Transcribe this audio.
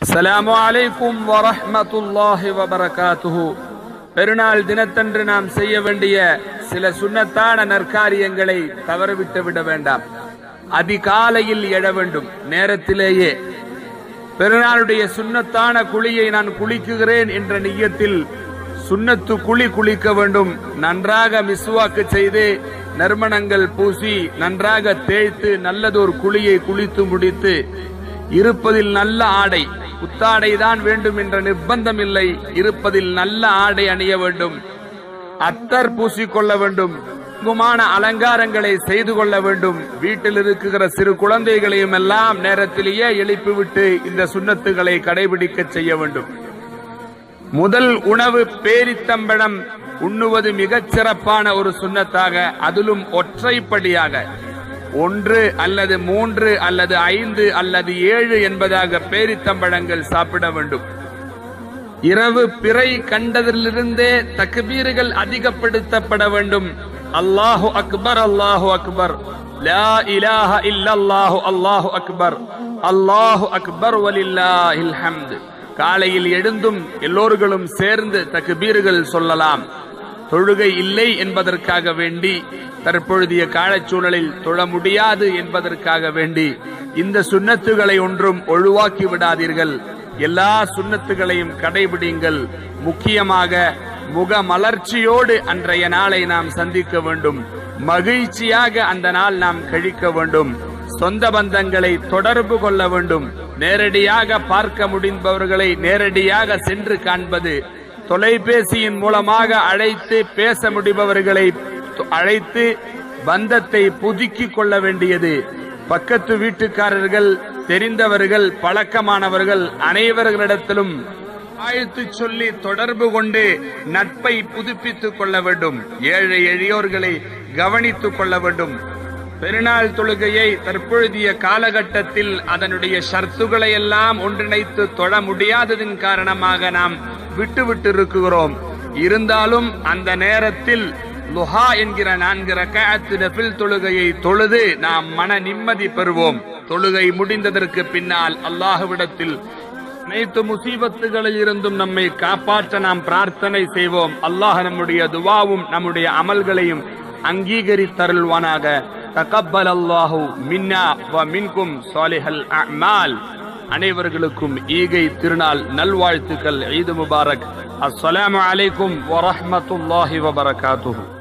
அஸ்ஸலாமு அலைக்கும் வரஹ்மத்துல்லாஹி வபரகாத்துஹு பெருநாள் தினத்தன்று நாம் செய்ய வேண்டிய சில சுன்னத்தான நற்காரியங்களை தவறவிட்டு விட வேண்டாம் அதிகாலையில் எழ வேண்டும் நேரத்திலேயே பெருநாளுடைய சுன்னத்தான குழியை நான் குளிக்குகிறேன் என்ற நியத்தில் சுன்னத்து குழி குளிக்க வேண்டும் நன்றாக மிஸ்வாக்கு செய்து நறுமணங்கள் பூசி நன்றாக தேய்த்து நல்லதொரு குழியை குளித்து முடித்து இருப்பதில் நல்ல ஆடை புத்தாடை தான் வேண்டும் என்ற நிர்பந்தம் இல்லை இருப்பதில் நல்ல ஆடை அணிய வேண்டும் அத்தர் பூசிக்கொள்ள வேண்டும் குமான அலங்காரங்களை செய்து கொள்ள வேண்டும் வீட்டில் இருக்குகிற சிறு குழந்தைகளையும் எல்லாம் நேரத்திலேயே எழுப்பிவிட்டு இந்த சுண்ணத்துகளை கடைபிடிக்க செய்ய வேண்டும் முதல் உணவு பேரித்தம்பழம் உண்ணுவது மிகச் சிறப்பான ஒரு சுண்ணத்தாக அதிலும் ஒற்றைப்படியாக ஒன்று அல்லது மூன்று அல்லது ஐந்து அல்லது ஏழு என்பதாக பேரித்தம்பழங்கள் சாப்பிட வேண்டும் இரவு பிறை கண்டதிலிருந்தே தக்பீர்கள் அதிகப்படுத்தப்பட வேண்டும் அல்லாஹு அக்பர் அல்லாஹு அக்பர் லா இலாஹ இல்லல்லாஹு அல்லாஹு அக்பர் அல்லாஹு அக்பர் வலில்லாஹில் ஹம்து காலையில் எழுந்தும் எல்லோர்களும் சேர்ந்து தக்பீர்கள் சொல்லலாம் தொழுகை இல்லை என்பதற்காக வேண்டி தற்பொழுதைய காலச்சூழலில் தொழ முடியாது என்பதற்காக வேண்டி இந்த சுண்ணத்துகளை ஒன்றும் ஒழுவாக்கி விடாதீர்கள் எல்லா சுண்ணத்துகளையும் கடைபிடிங்கள் முக்கியமாக முக மலர்ச்சியோடு அன்றைய நாளை நாம் சந்திக்க வேண்டும் மகிழ்ச்சியாக அந்த நாள் நாம் கழிக்க வேண்டும் சொந்த பந்தங்களை தொடர்பு கொள்ள வேண்டும் நேரடியாக பார்க்க முடிந்தவர்களை நேரடியாக சென்று காண்பது தொலைபேசியின் மூலமாக அழைத்து பேச முடிபவர்களை அழைத்து பந்தத்தை புதுக்கிக் கொள்ள வேண்டியது பக்கத்து வீட்டுக்காரர்கள் தெரிந்தவர்கள் பழக்கமானவர்கள் அனைவர்களிடத்திலும் வாழ்த்து சொல்லி தொடர்பு கொண்டு நட்பை புதுப்பித்துக் கொள்ள வேண்டும் ஏழை எளியோர்களை கவனித்துக் கொள்ள வேண்டும் பெருநாள் தொழுகையை தற்பொழுதைய காலகட்டத்தில் அதனுடைய ஷர்த்துகளை எல்லாம் ஒன்றிணைத்து தொழ முடியாததின் காரணமாக நாம் விட்டு விட்டு இருக்கிறோம் இருந்தாலும் அந்த நேரத்தில் லுஹா என்கிற நான்கு ரக்காத்து நபில் தொழுகையை தொழுது நாம் மன நிம்மதி பெறுவோம் தொழுகை முடிந்ததற்கு பின்னால் அல்லாஹுவிடத்தில் அனைத்து முசீபத்துகளில் இருந்தும் நம்மை காப்பாற்ற நாம் பிரார்த்தனை செய்வோம் அல்லாஹ் நம்முடைய துவாவும் நம்முடைய அமல்களையும் அங்கீகரித்தருள்வானாக தகப்பல் அல்லாஹு மின்னா வ மின்கும் சாலிஹல் அமால் அனைவர்களுக்கும் ஈகை திருநாள் நல்வாழ்த்துக்கள் ஈது முபாரக் அஸ்ஸலாமு அலைக்கும் வரஹ்மத்துல்லாஹி வபரகாத்துஹு